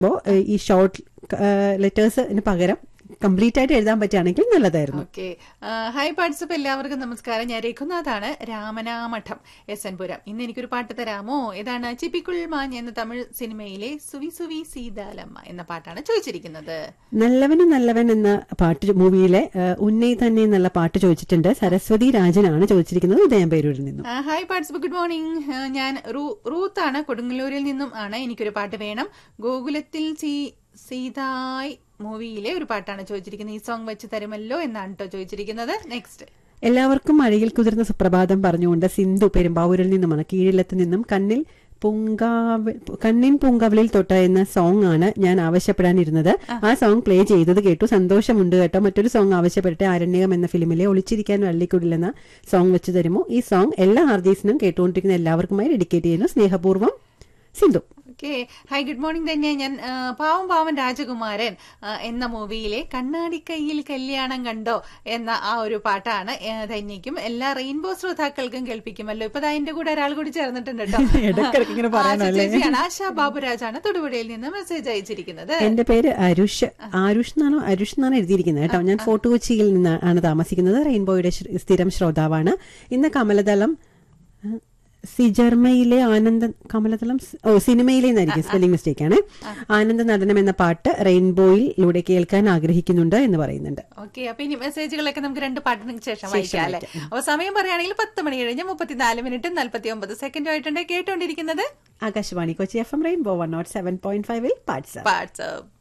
അപ്പോൾ ഈ ഷോർട്ട് ലെറ്റേഴ്സിന് പകരം കംപ്ലീറ്റ് ആയിട്ട് എഴുതാൻ പറ്റുകയാണെങ്കിൽ നല്ലതായിരുന്നു ഓക്കെ ഹായ് പാട്സപ്പ് എല്ലാവർക്കും നമസ്കാരം ഞാൻ രഘുനാഥാണ് രാമനാമഠം എസ് എൻ പുരം ഇന്ന് എനിക്കൊരു പാട്ട് തരാമോ ഇതാണ് ചിപ്പിക്കുൾ മാഞ്ഞ് എന്ന തമിഴ് സിനിമയിലെ സുവി സുവി സീതാലമ്മ എന്ന പാട്ടാണ് ചോദിച്ചിരിക്കുന്നത് നല്ലവനും നല്ലവൻ എന്ന പാട്ട് മൂവിയിലെ ഉന്നയി തന്നെ എന്നുള്ള പാട്ട് ചോദിച്ചിട്ടുണ്ട് സരസ്വതി രാജനാണ് ചോദിച്ചിരിക്കുന്നത് ഉദയംപേരൂരിൽ നിന്നും ആ, ഹായ് പാട്സപ്പ് ഗുഡ് മോർണിംഗ് ആ, ഞാൻ റൂ- റൂത്താണ് കൊടുങ്ങല്ലൂരിൽ നിന്നും ആണ് എനിക്കൊരു പാട്ട് വേണം ഗോകുലത്തിൽ സീ സീതായ് മൂവിയിലെ ഒരു പാട്ടാണ് ചോദിച്ചിരിക്കുന്നത് ഈ സോങ് വെച്ച് തരുമല്ലോ എന്നാണ് കേട്ടോ ചോദിച്ചിരിക്കുന്നത് നെക്സ്റ്റ് എല്ലാവർക്കും മഴയിൽ കുതിർന്ന സുപ്രഭാതം പറഞ്ഞുകൊണ്ട് സിന്ധു പെരുമ്പാവൂരിൽ നിന്നുമാണ് കീഴിലത്ത് നിന്നും കണ്ണിൽ പൂങ്കാവ് കണ്ണിൻ പൂങ്കാവലിൽ തൊട്ട എന്ന സോങ് ആണ് ഞാൻ ആവശ്യപ്പെടാനിരുന്നത് ആ സോങ് പ്ലേ ചെയ്തത് കേട്ടു സന്തോഷമുണ്ട് കേട്ടോ മറ്റൊരു സോങ് ആവശ്യപ്പെട്ട് ആരണ്യകം എന്ന ഫിലിമിലെ ഒളിച്ചിരിക്കാൻ വള്ളിക്കുടിലെന്ന സോങ് വെച്ച് തരുമോ ഈ സോങ് എല്ലാ ആർജീസിനും കേട്ടുകൊണ്ടിരിക്കുന്ന എല്ലാവർക്കുമായി ഡെഡിക്കേറ്റ് ചെയ്യുന്നു സ്നേഹപൂർവ്വം Sindhu okay hi good morning തന്നെ ഞാൻ ആ, പാവം പാവം രാജകുമാരൻ ആ, എന്ന മൂവിയിലെ കണ്ണാടിക്കൈയിൽ കല്യാണം കണ്ടോ എന്ന ആ ഒരു പാട്ടാണ് ആ, ധന്യയ്ക്കും എല്ലാ റെയിൻബോ ശ്രോതാക്കൾക്കും കേൾപ്പിക്കുമല്ലോ ഇപ്പൊ അതിന്റെ കൂടെ ഒരാൾ കൂടി ചേർന്നിട്ടുണ്ട് കേട്ടോ ഇടയ്ക്കിടയ്ക്ക് ഇങ്ങനെ പറയണല്ലേ? ആശ ചേച്ചിയാണ് ആശാ ബാബുരാജാണ് തൊടുപുഴയിൽ നിന്ന് മെസ്സേജ് അയച്ചിരിക്കുന്നത് എന്റെ പേര് അരുഷ് ആരുഷ് എന്നാണോ അരുഷ് എന്നാണ് എഴുതിയിരിക്കുന്നത് കേട്ടോ ഞാൻ ഫോർട്ട് കൊച്ചിയിൽ നിന്ന് ആണ് താമസിക്കുന്നത് റെയിൻബോയുടെ ശ്ര- സ്ഥിരം ശ്രോതാവാണ് ഇന്ന് കമലദളം ആ, സിജർമയിലെ ആനന്ദ കമലദളം സ്- ഓ സിനിമയിലെ എന്നായിരിക്കും സ്പെല്ലിംഗ് മിസ്റ്റേക്ക് ആണ് ആനന്ദ നടനം എന്ന പാട്ട് റെയിൻബോയിലൂടെ കേൾക്കാൻ ആഗ്രഹിക്കുന്നുണ്ട് എന്ന് പറയുന്നുണ്ട് ഓക്കെ അപ്പൊ ഇനി മെസ്സേജുകളൊക്കെ നമുക്ക് രണ്ട് പാട്ടിന് ശേഷം വായിക്കാം അല്ലെ അപ്പൊ സമയം പറയുകയാണെങ്കിൽ പത്ത് മണി കഴിഞ്ഞ് മുപ്പത്തിനാല് മിനിറ്റ് നാൽപ്പത്തി ഒമ്പത് സെക്കൻഡ് ആയിട്ടുണ്ട് കേട്ടോണ്ടിരിക്കുന്നത് Akashvani Kochi F M rainbow one naught seven point ഫൈവിൽ പാട്സ് വാട്സ്ആപ്പ്